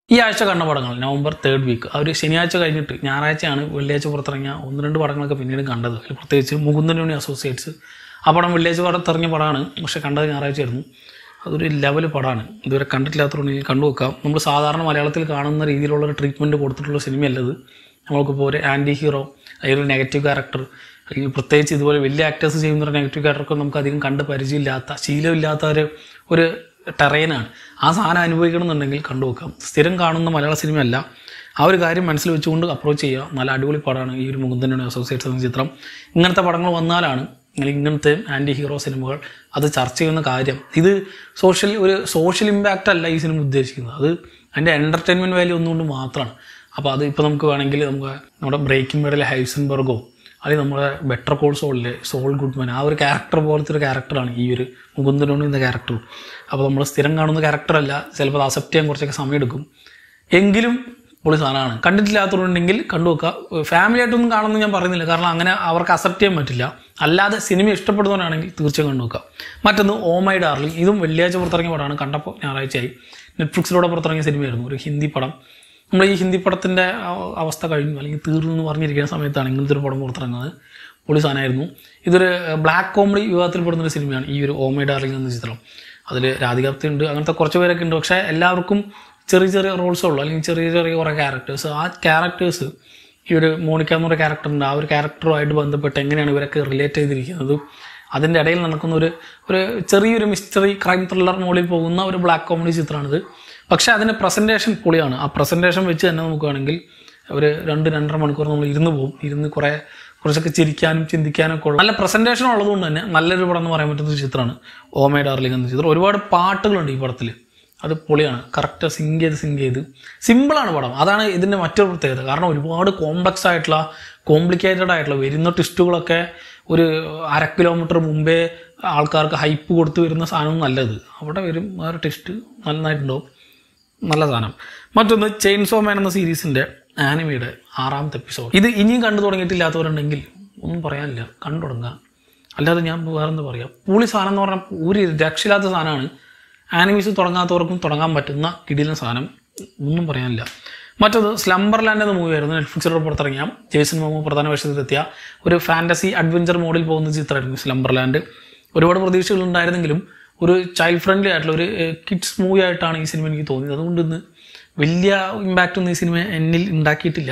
ഈ ആഴ്ച കണ്ട പടങ്ങൾ നവംബർ തേർഡ് വീക്ക് അവർ ശനിയാഴ്ച കഴിഞ്ഞിട്ട് ഞായറാഴ്ചയാണ് വെള്ളിയാഴ്ച പുറത്തിറങ്ങിയ ഒന്ന് രണ്ട് പടങ്ങളൊക്കെ പിന്നീട് കണ്ടത് അതിൽ പ്രത്യേകിച്ച് മുകുന്ദനുണി അസോസിയേറ്റ്സ് ആ പടം വെള്ളിയാഴ്ച പുറത്തിറങ്ങിയ പടമാണ് പക്ഷെ കണ്ടത് ഞായറാഴ്ചയായിരുന്നു അതൊരു ലെവൽ പടമാണ് ഇതുവരെ കണ്ടിട്ടില്ലാത്തതുകൊണ്ട് കണ്ടു നോക്കാം നമ്മൾ സാധാരണ മലയാളത്തിൽ കാണുന്ന രീതിയിലുള്ള ഒരു ട്രീറ്റ്മെൻറ്റ് കൊടുത്തിട്ടുള്ള സിനിമയല്ലത് നമ്മൾക്കിപ്പോൾ ഒരു ആൻറ്റി ഹീറോ അല്ലെങ്കിൽ ഒരു നെഗറ്റീവ് ക്യാരക്ടർ അല്ലെങ്കിൽ പ്രത്യേകിച്ച് ഇതുപോലെ വലിയ ആക്ടേഴ്സ് ചെയ്യുന്ന ഒരു നെഗറ്റീവ് ക്യാരക്ടർ നമുക്ക് അധികം കണ്ട് പരിചയമില്ലാത്ത ശീലമില്ലാത്ത ഒരു ഒരു ടെറൈനാണ് ആ സാധനം അനുഭവിക്കണമെന്നുണ്ടെങ്കിൽ കണ്ടു നോക്കാം സ്ഥിരം കാണുന്ന മലയാള സിനിമയല്ല ആ ഒരു കാര്യം മനസ്സിൽ വെച്ചുകൊണ്ട് അപ്രോച്ച് ചെയ്യുക നല്ല അടിപൊളി പടമാണ് ഈ ഒരു മുകുന്ദനുണി അസോസിയേറ്റ്സ് എന്ന ചിത്രം ഇങ്ങനത്തെ പടങ്ങൾ വന്നാലാണ് അല്ലെങ്കിൽ ഇങ്ങനത്തെ ആൻറ്റി ഹീറോ സിനിമകൾ അത് ചർച്ച ചെയ്യുന്ന കാര്യം ഇത് സോഷ്യൽ ഒരു സോഷ്യൽ ഇമ്പാക്റ്റ് അല്ല ഈ സിനിമ ഉദ്ദേശിക്കുന്നത് അത് അതിൻ്റെ എൻ്റർടൈൻമെൻറ്റ് വാല്യൂ ഒന്നുകൊണ്ട് മാത്രമാണ് അപ്പോൾ അത് ഇപ്പോൾ നമുക്ക് വേണമെങ്കിൽ നമുക്ക് നമ്മുടെ ബ്രേക്കിംഗ് ബെഡിലെ ഹൈസൻബർഗോ അല്ലെങ്കിൽ നമ്മുടെ ബെറ്റർ കോൾ സോളിലെ സോൾ ഗുഡ്മാൻ ആ ഒരു ക്യാരക്ടർ പോലത്തെ ഒരു ക്യാരക്ടറാണ് ഈ ഒരു മുകുന്ദനോണി എന്ന ക്യാരക്ടർ അപ്പോൾ നമ്മൾ സ്ഥിരം കാണുന്ന ക്യാരക്ടറല്ല ചിലപ്പോൾ അത് അക്സെപ്റ്റ് ചെയ്യാൻ കുറച്ചൊക്കെ സമയം എടുക്കും എങ്കിലും പൊളി സാധനമാണ് കണ്ടിട്ടില്ലാത്തതുണ്ടെങ്കിൽ കണ്ടു നോക്കുക ഫാമിലി ആയിട്ടൊന്നും കാണുമെന്ന് ഞാൻ പറയുന്നില്ല കാരണം അങ്ങനെ അവർക്ക് അക്സെപ്റ്റ് ചെയ്യാൻ പറ്റില്ല അല്ലാതെ സിനിമ ഇഷ്ടപ്പെടുന്നവരാണെങ്കിൽ തീർച്ചയായും കണ്ടു നോക്കുക മറ്റൊന്ന് ഓ മൈ ഡാർലിംഗ് ഇതും വെള്ളിയാഴ്ച പുറത്തിറങ്ങിയ പടമാണ് കണ്ടപ്പോൾ ഞായറാഴ്ചയായി നെറ്റ്ഫ്ലിക്സിലൂടെ പുറത്തിറങ്ങിയ സിനിമയായിരുന്നു ഒരു ഹിന്ദി പടം നമ്മൾ ഈ ഹിന്ദി പടത്തിൻ്റെ അവസ്ഥ കഴിഞ്ഞു അല്ലെങ്കിൽ തീർന്നു എന്ന് പറഞ്ഞിരിക്കുന്ന സമയത്താണ് ഇങ്ങനത്തെ ഒരു പടം പുറത്തിറങ്ങുന്നത് പൊളി സാധനമായിരുന്നു ഇതൊരു ബ്ലാക്ക് കോമഡി വിഭാഗത്തിൽപ്പെടുന്ന ഒരു സിനിമയാണ് ഈ ഒരു ഓ മൈ ഡാർലിംഗ് എന്ന ചിത്രം അതിൽ രാധികാപ്തി ഉണ്ട് അങ്ങനത്തെ കുറച്ച് പേരൊക്കെ ഉണ്ട് പക്ഷേ എല്ലാവർക്കും ചെറിയ ചെറിയ റോൾസേ ഉള്ളൂ അല്ലെങ്കിൽ ചെറിയ ചെറിയ കുറേ ക്യാരക്ടേഴ്സ് ആ ക്യാരക്ടേഴ്സ് ഈ ഒരു മോണിക്ക എന്നൊരു ക്യാരക്ടറുണ്ട് ആ ഒരു ക്യാരക്ടറുമായിട്ട് ബന്ധപ്പെട്ട് എങ്ങനെയാണ് ഇവരൊക്കെ റിലേറ്റ് ചെയ്തിരിക്കുന്നത് അതിൻ്റെ ഇടയിൽ നടക്കുന്ന ഒരു ഒരു ചെറിയൊരു മിസ്റ്ററി ക്രൈം ത്രില്ലർ മോളിൽ പോകുന്ന ഒരു ബ്ലാക്ക് കോമഡി ചിത്രമാണിത് പക്ഷേ അതിൻ്റെ പ്രസൻറ്റേഷൻ പൊളിയാണ് ആ പ്രസൻറ്റേഷൻ വെച്ച് തന്നെ നമുക്ക് വേണമെങ്കിൽ ഒരു രണ്ട് രണ്ടര മണിക്കൂർ നമ്മൾ ഇരുന്ന് പോകും ഇരുന്ന് കുറേ കുറച്ചൊക്കെ ചിരിക്കാനും ചിന്തിക്കാനും ഒക്കെ ഉള്ള നല്ല പ്രസൻറ്റേഷൻ ഉള്ളതുകൊണ്ട് തന്നെ നല്ലൊരു പടം എന്ന് പറയാൻ പറ്റുന്ന ഒരു ചിത്രമാണ് ഓമേ ഡാർലിംഗ് എന്ന ചിത്രം ഒരുപാട് പാട്ടുകളുണ്ട് ഈ പടത്തിൽ അത് പൊളിയാണ് കറക്റ്റ് സിങ്ക് ചെയ്ത് സിങ്ക് ചെയ്ത് സിമ്പിളാണ് പടം അതാണ് ഇതിൻ്റെ മറ്റൊരു പ്രത്യേകത കാരണം ഒരുപാട് കോംപ്ലക്സ് ആയിട്ടുള്ള കോംപ്ലിക്കേറ്റഡ് ആയിട്ടുള്ള വരുന്ന ട്വിസ്റ്റുകളൊക്കെ ഒരു അര കിലോമീറ്റർ മുമ്പേ ആൾക്കാർക്ക് ഹൈപ്പ് കൊടുത്ത് വരുന്ന സാധനം നല്ലത് അവിടെ വരും ആ ഒരു ട്വിസ്റ്റ് നന്നായിട്ടുണ്ടാവും നല്ല സാധനം മറ്റൊന്ന് ചെയിൻസോ മാൻ എന്ന സീരീസിൻ്റെ ആനിമയുടെ ആറാമത്തെ എപ്പിസോഡ് ഇത് ഇനിയും കണ്ടു തുടങ്ങിയിട്ടില്ലാത്തവരുണ്ടെങ്കിൽ ഒന്നും പറയാനില്ല കണ്ടു തുടങ്ങുക അല്ലാതെ ഞാൻ വേറെന്താ പറയുക പൂളി സാധനം എന്ന് പറഞ്ഞാൽ ഒരു രക്ഷയില്ലാത്ത സാധനമാണ് ആനിമീസ് തുടങ്ങാത്തവർക്കും തുടങ്ങാൻ പറ്റുന്ന കിടിലൻ സാധനം ഒന്നും പറയാനില്ല മറ്റത് സ്ലംബർ ലാൻഡ് എന്ന മൂവിയായിരുന്നു നെറ്റ്ഫ്ലിക്സിലൂടെ പുറത്തിറങ്ങിയ ജേസൺ മോമോ പ്രധാന വേഷത്തിലെത്തിയ ഒരു ഫാൻറ്റസി അഡ്വഞ്ചർ മോഡിൽ പോകുന്ന ചിത്രമായിരുന്നു സ്ലംബർ ലാൻഡ് ഒരുപാട് പ്രതീക്ഷകൾ ഉണ്ടായിരുന്നെങ്കിലും ഒരു ചൈൽഡ് ഫ്രണ്ട്ലി ആയിട്ടുള്ള ഒരു കിഡ്സ് മൂവി ആയിട്ടാണ് ഈ സിനിമ എനിക്ക് തോന്നിയത് അതുകൊണ്ട് ഇന്ന് വലിയ ഇമ്പാക്റ്റ് ഒന്നും ഈ സിനിമ എന്നിൽ ഉണ്ടാക്കിയിട്ടില്ല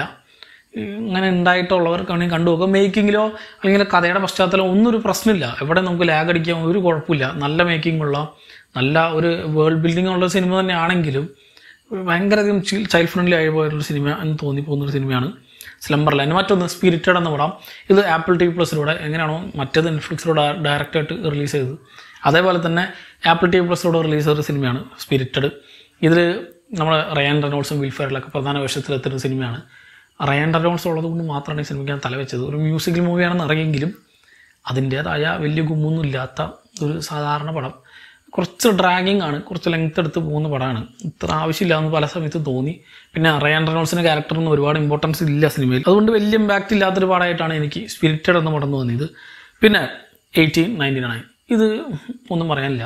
ഇങ്ങനെ ഉണ്ടായിട്ടുള്ളവർക്ക് വേണമെങ്കിൽ കണ്ടു നോക്കാം മേക്കിങ്ങിലോ അല്ലെങ്കിൽ കഥയുടെ പശ്ചാത്തലം ഒന്നും ഒരു പ്രശ്നമില്ല എവിടെ നമുക്ക് ലാഗ് അടിക്കാൻ ഒരു കുഴപ്പമില്ല നല്ല മേക്കിംഗ് ഉള്ള നല്ല ഒരു വേൾഡ് ബിൽഡിംഗ് ഉള്ള സിനിമ തന്നെ ആണെങ്കിലും ഭയങ്കരധികം ചൈൽഡ് ഫ്രണ്ട്ലി ആയി പോയൊരു സിനിമ എന്ന് തോന്നിപ്പോകുന്ന ഒരു സിനിമയാണ് സ്ലംബർ ലൈൻ മറ്റൊന്ന് സ്പിരിറ്റഡ് എന്ന പടം ഇത് ആപ്പിൾ ടി വി പ്ലസിലൂടെ എങ്ങനെയാണോ മറ്റേത് നെറ്റ്ഫ്ലിക്സിലൂടെ ഡയറക്റ്റായിട്ട് റിലീസ് ചെയ്തത് അതേപോലെ തന്നെ ആപ്പിൾ ടി വി പ്ലസിലൂടെ റിലീസ് ചെയ്ത സിനിമയാണ് സ്പിരിറ്റഡ് ഇതിൽ നമ്മൾ റയാൻ റെനോൾസും വിൽഫെയറിലൊക്കെ പ്രധാന വേഷത്തിലെത്തുന്ന സിനിമയാണ് റയാൻ റെനോൾസ് ഉള്ളത് കൊണ്ട് മാത്രമാണ് ഈ സിനിമയ്ക്ക് ഞാൻ തലവെച്ചത് ഒരു മ്യൂസിക്കൽ മൂവിയാണെന്ന് അറിയെങ്കിലും അതിൻ്റേതായ വലിയ ഗുമ്മൊന്നും ഇല്ലാത്ത ഒരു സാധാരണ പടം കുറച്ച് ഡ്രാഗിങ് ആണ് കുറച്ച് ലെങ്ത് എടുത്ത് പോകുന്ന പടമാണ് ഇത്ര ആവശ്യമില്ല എന്ന് പല സമയത്ത് തോന്നി പിന്നെ റയാൻ റെനോൾസിൻ്റെ ക്യാരക്ടറിന് ഒരുപാട് ഇമ്പോർട്ടൻസ് ഇല്ല സിനിമയിൽ അതുകൊണ്ട് വലിയ ഇമ്പാക്റ്റ് ഇല്ലാത്തൊരു പടമായിട്ടാണ് എനിക്ക് സ്പിരിറ്റഡ് എന്ന പടം തോന്നിയത് പിന്നെ എയ്റ്റീൻ നയൻറ്റി നയൻ ഇത് ഒന്നും പറയാനില്ല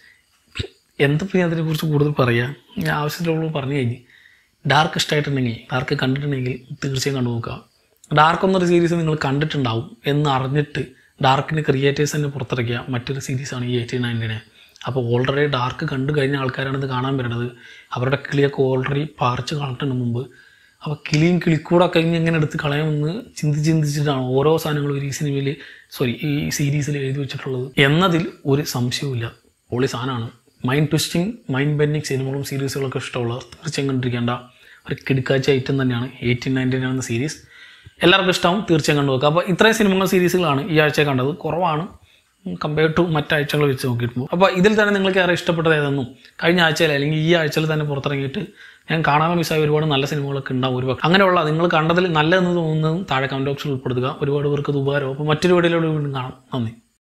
എന്തിപ്പോൾ ഞാൻ അതിനെക്കുറിച്ച് കൂടുതൽ പറയാം ഞാൻ ആവശ്യത്തിലുള്ള പറഞ്ഞു കഴിഞ്ഞ് ഡാർക്ക് ഇഷ്ടമായിട്ടുണ്ടെങ്കിൽ ഡാർക്ക് കണ്ടിട്ടുണ്ടെങ്കിൽ തീർച്ചയായും കണ്ടു നോക്കുക ഡാർക്ക് എന്നൊരു സീരീസ് നിങ്ങൾ കണ്ടിട്ടുണ്ടാവും എന്ന് അറിഞ്ഞിട്ട് ഡാർക്കിന് ക്രിയേറ്റേഴ്സ് തന്നെ പുറത്തിറക്കിയ മറ്റൊരു സീരീസാണ് ഈ എയ്റ്റീൻ നയൻറ്റീനെ അപ്പോൾ ഓൾറെഡി ഡാർക്ക് കണ്ടു കഴിഞ്ഞ ആൾക്കാരാണ് ഇത് കാണാൻ വരുന്നത് അവരുടെ കിളിയൊക്കെ ഓൾറെഡി പറിച്ച് കളഞ്ഞിട്ടുണ്ട് മുമ്പ് അപ്പോൾ കിളിയും കിളിക്കൂടൊക്കെ ഇനി എങ്ങനെ എടുത്ത് കളയാമെന്ന് ചിന്തിച്ച് ചിന്തിച്ചിട്ടാണ് ഓരോ സാധനങ്ങളും ഈ സിനിമയിൽ സോറി ഈ സീരീസിൽ എഴുതി വെച്ചിട്ടുള്ളത് എന്നതിൽ ഒരു സംശയവുമില്ല പൊളി സാധനമാണ് മൈൻഡ് ട്വിസ്റ്റിംഗ് മൈൻഡ് ബെൻഡിങ് സിനിമകളും സീരീസുകളൊക്കെ ഇഷ്ടമുള്ളവർ തീർച്ചയായും കണ്ടിരിക്കേണ്ട ഒരു കിടക്കാച്ച ഐറ്റം തന്നെയാണ് എയ്റ്റീൻ നയൻറ്റീൻ എന്ന സീരീസ് എല്ലാവർക്കും ഇഷ്ടമാവും തീർച്ചയായും കണ്ടു നോക്കുക അപ്പോൾ ഇത്രയും സിനിമകൾ സീരീസുകളാണ് ഈ ആഴ്ച കണ്ടത് കുറവാണ് കമ്പയർ ടു മറ്റാഴ്ചകൾ വെച്ച് നോക്കിയിട്ട് അപ്പോൾ ഇതിൽ തന്നെ നിങ്ങൾക്ക് ഏറെ ഇഷ്ടപ്പെട്ടത് ഏതെന്നും കഴിഞ്ഞ ആഴ്ചയിൽ അല്ലെങ്കിൽ ഈ ആഴ്ചയിൽ തന്നെ പുറത്തിറങ്ങിയിട്ട് ഞാൻ കാണാൻ മിസ്സായ ഒരുപാട് നല്ല സിനിമകളൊക്കെ ഉണ്ടാവും ഒരുപാട് അങ്ങനെയുള്ള നിങ്ങൾ കണ്ടതിൽ നല്ലതെന്ന് തോന്നുന്നതും താഴെ കമൻറ്റ് ഓപ്ഷനിൽ ഉൾപ്പെടുത്തുക ഒരുപാട് പേർക്ക് ഇത് ഉപകാരവും അപ്പോൾ മറ്റൊരു വീഡിയോയിലൂടെ വീണ്ടും കാണാം നന്ദി